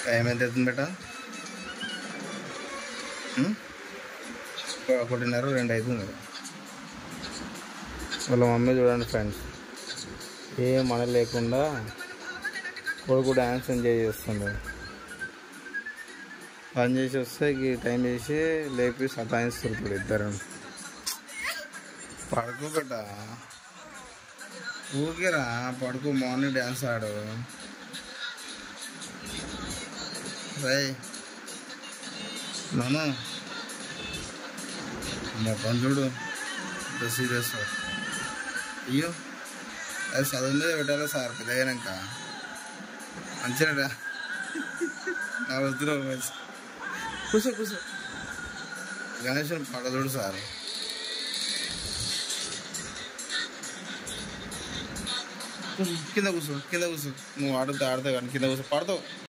Time ఎంత అవుతుంది బేట ఉం? ఒకటిన్నర రెండు అవుతుంది కదా వాళ్ళ మమ్మీ చూడండి ఫ్రెండ్స్ ఏ మన లేకుండా కొడుకు డ్యాన్స్ ఎంజాయ్ చేస్తుండే పని చేసి వస్తే ఈ టైం చేసి లేపి సతాయిస్తుంటాడు ఇద్దరు పడుకోబెట్ట ఊరికేరా పడుకో మార్నింగ్ డ్యాన్స్ ఆడు రై నాను మా పని చూడు ఇంత సీరియస్ అయ్యో అది చదువు మీద పెట్టాలి సార్ పెద్దగానాక మంచిగా నా వద్దు కూర్చో కూర్చో గణేశుని పడ చూడు సార్ కూర్చో కింద కూర్చో కింద కూర్చో నువ్వు ఆడుతా ఆడతా కానీ కింద కూర్చో పడతావు